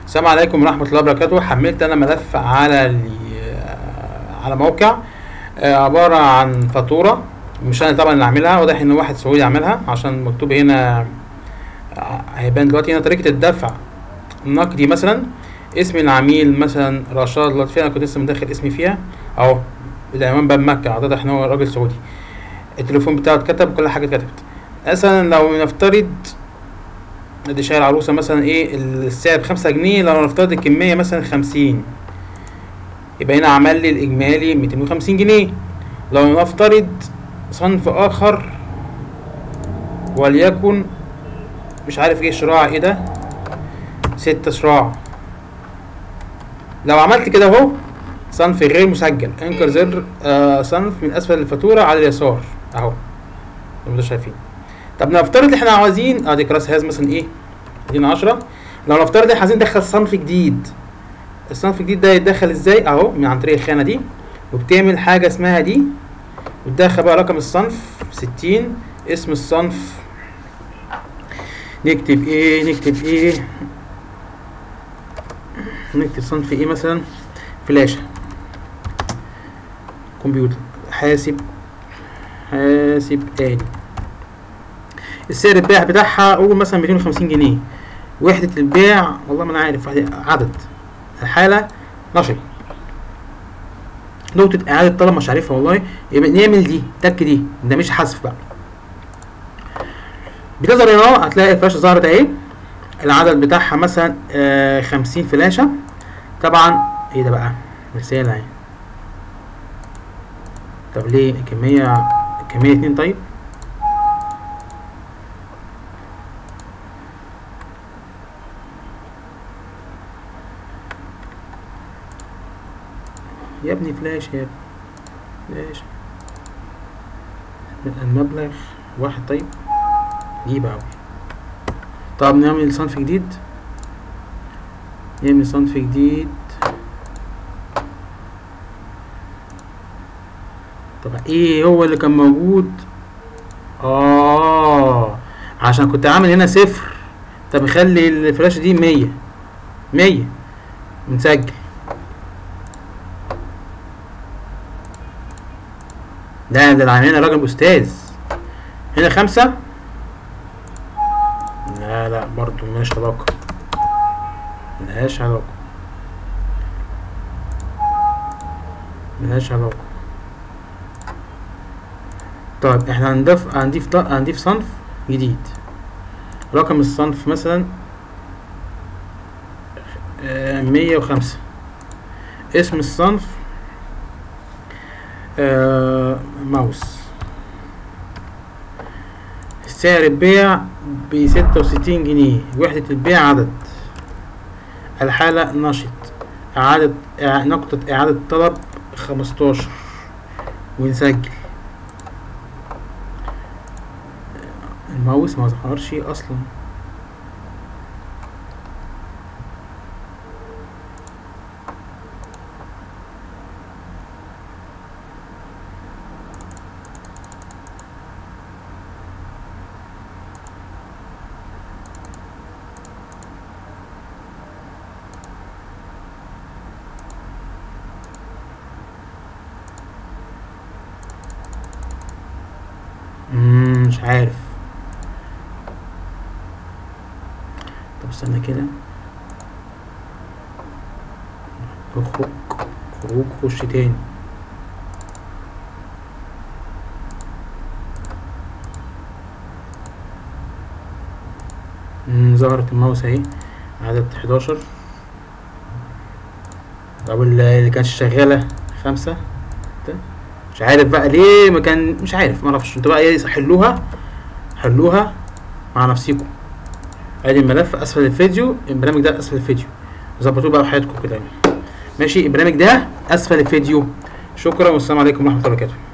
السلام عليكم ورحمة الله وبركاته حملت أنا ملف على ال- على موقع آه، عبارة عن فاتورة مش أنا طبعا اللي عاملها واضح إن واحد سعودي عاملها عشان مكتوب هنا آه، هيبان دلوقتي هنا طريقة الدفع نقدي مثلا اسم العميل مثلا رشاد لطفي أنا كنت لسه مدخل اسمي فيها أهو العنوان باب مكة واضح إن هو راجل سعودي التليفون بتاعه اتكتب كل حاجة اتكتبت مثلا لو نفترض ادي شايل عروسة مثلا ايه السعر بخمسة جنيه لو نفترض الكمية مثلا خمسين يبقى هنا عمل لي الإجمالي ميتين وخمسين جنيه لو نفترض صنف آخر وليكن مش عارف ايه شراع ايه ده ستة شراع لو عملت كده اهو صنف غير مسجل انكر زر آه صنف من اسفل الفاتورة على اليسار اهو زي ما انتوا شايفين طب نفترض احنا عاوزين ادي كراس هاز مثلا ايه ادينا 10 لو نفترض احنا عايزين ندخل صنف جديد الصنف الجديد ده يتدخل ازاي اهو من عن طريق الخانه دي وبتعمل حاجه اسمها دي وتدخل بقى رقم الصنف 60 اسم الصنف نكتب ايه نكتب ايه نكتب صنف ايه مثلا فلاشة كمبيوتر حاسب حاسب آلي السعر البيع بتاعها قول مثلا 250 جنيه وحدة البيع والله ما انا عارف وحدة- عدد الحالة نشر نقطة إعادة طلب مش عارفها والله يبقى نعمل دي تك دي ده مش حذف بقى بتظهر هنا اهو هتلاقي الفلاشة ظهرت اهي العدد بتاعها مثلا آه 50 فلاشة طبعا ايه ده بقى رسالة اهي طب ليه كمية كمية اتنين طيب يا ابني فلاش يا ابني فلاش المبلغ واحد طيب دي بقى طب نعمل صنف جديد نعمل صنف جديد طب ايه هو اللي كان موجود اه عشان كنت عامل هنا صفر طب خلي الفلاشة دي مية مية مسجل لا ده العين هنا راجل استاذ هنا خمسة لا لا برضو ملهاش علاقة ملهاش علاقة ملهاش علاقة طيب احنا هنضيف هنضيف هنضيف صنف جديد رقم الصنف مثلا مية وخمسة اسم الصنف آه ماوس سعر البيع بستة وستين جنيه وحدة البيع عدد الحالة نشط إعادة إع- نقطة إعادة طلب خمستاشر ونسجل الماوس ما ظهرش أصلا مم، مش عارف طب استنى كده اخرج خروج خش تاني مم، ظهرت الماوس اهي عدد 11 طب اللي اللي كانت شغالة خمسة ده. مش عارف بقى ليه ما كان مش عارف ما اعرفش انتوا بقى ايه حلوها حلوها مع نفسيكم ادي الملف اسفل الفيديو البرنامج ده اسفل الفيديو ظبطوه بقى بحياتكم كده ماشي البرنامج ده اسفل الفيديو شكرا والسلام عليكم ورحمه الله وبركاته